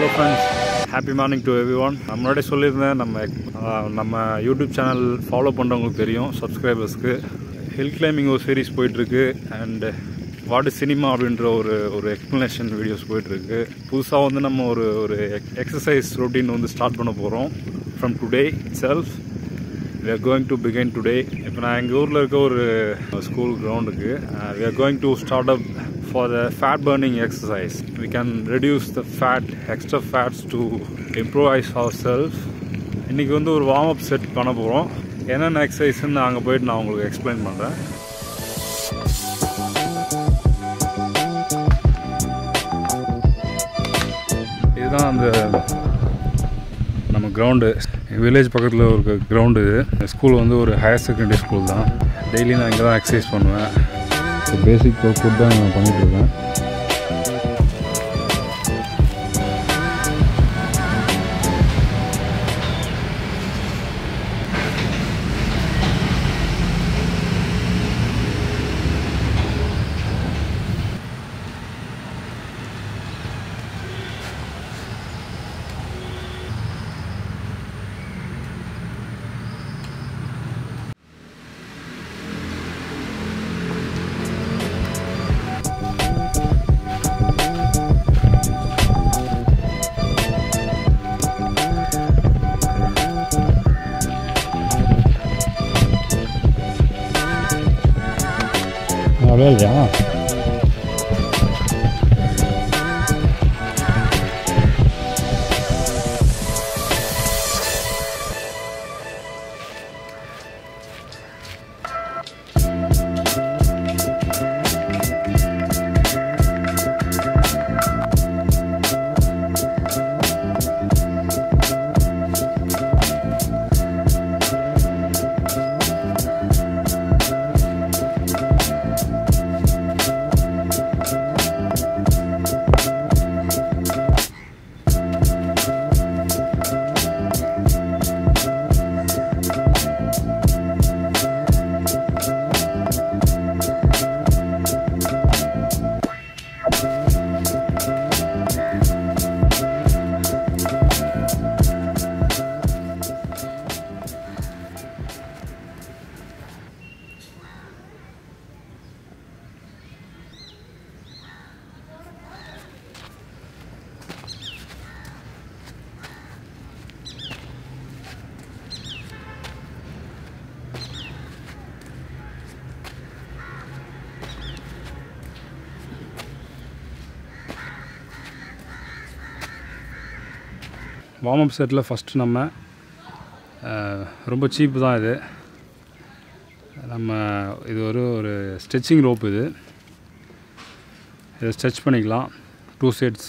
hello friends happy morning to everyone நான் முன்னாடியே சொல்லியிருந்தேன் நம்ம ஆஹ், நம்ம யூடியூப் சேனல் ஃபாலோ பண்ணுறவங்களுக்கு தெரியும் சப்ஸ்கிரைபர்ஸ்க்கு ஹில் கிளைம்பிங் ஒரு சீரிஸ் போயிட்டுருக்கு அண்ட் வாட் இஸ் சினிமா அப்படின்ற ஒரு ஒரு எக்ஸ்ப்ளனேஷன் வீடியோஸ் போயிட்டுருக்கு புதுசாக வந்து நம்ம ஒரு ஒரு எக்ஸசைஸ் ரொட்டீன் வந்து ஸ்டார்ட் பண்ண போகிறோம் from today self we are going to begin today இப்போ நான் எங்கள் ஊரில் இருக்க ஒரு ஸ்கூல் கிரவுண்டுக்கு we are going to start up for the fat burning exercise we can reduce the fat extra fats to improvise ourselves இன்றைக்கி வந்து ஒரு வார்ம் அப் செட் பண்ண போகிறோம் என்னென்ன எக்ஸசைஸ்ன்னு அங்கே போயிட்டு நான் உங்களுக்கு எக்ஸ்பிளைன் பண்ணுறேன் இதுதான் அந்த நம்ம கிரவுண்டு வில்லேஜ் பக்கத்தில் ஒரு கிரவுண்டு இது ஸ்கூல் வந்து ஒரு ஹையர் செகண்டரி ஸ்கூல் தான் டெய்லி நான் இங்கே தான் எக்ஸசைஸ் பண்ணுவேன் பேசிக் ஃபுட் தான் நான் பண்ணிகிட்ருக்கேன் அப்படியே இல்லையா வார்ம் அப் செட்டில் ஃபஸ்ட்டு நம்ம அஹ், ரொம்ப சீப்பு தான் இது நம்ம இது ஒரு ஒரு ஸ்ட்ரெச்சிங் ரோப் இது இதை ஸ்ட்ரெச் பண்ணிக்கலாம் டூ செட்ஸ்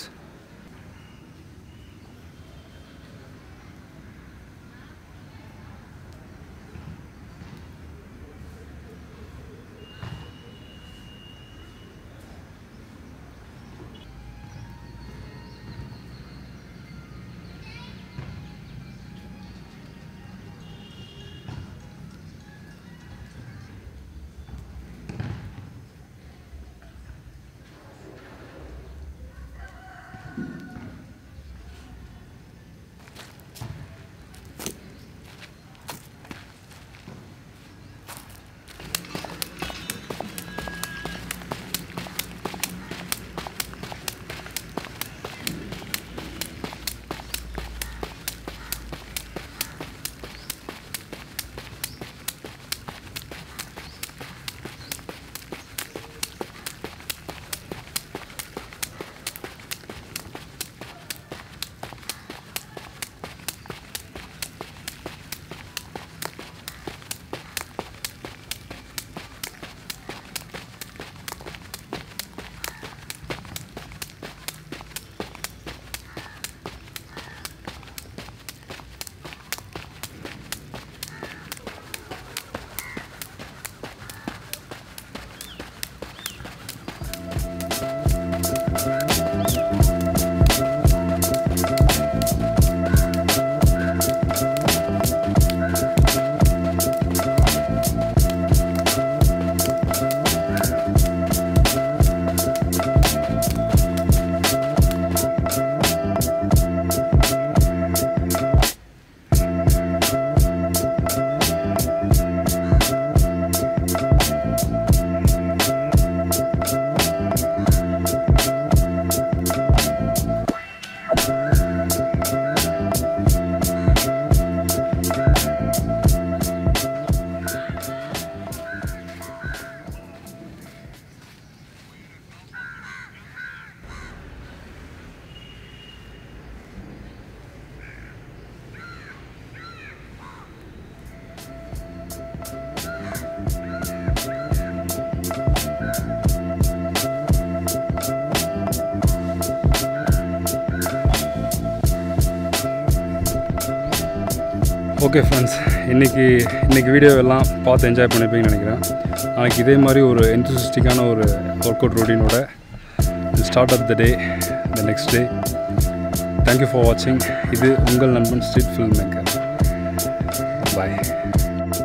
ஓகே ஃப்ரெண்ட்ஸ் இன்றைக்கி இன்றைக்கி வீடியோ எல்லாம் பார்த்து என்ஜாய் பண்ணிப்பீங்கன்னு நினைக்கிறேன் நாளைக்கு இதே மாதிரி ஒரு என்தூசிஸ்டிக்கான ஒரு ஒர்க் அவுட் ரொட்டீனோட start up the day the next day thank you for வாட்சிங் இது உங்கள் நண்பன் ஸ்ட்ரீட் ஃபில்ம் மேக்கர் பாய்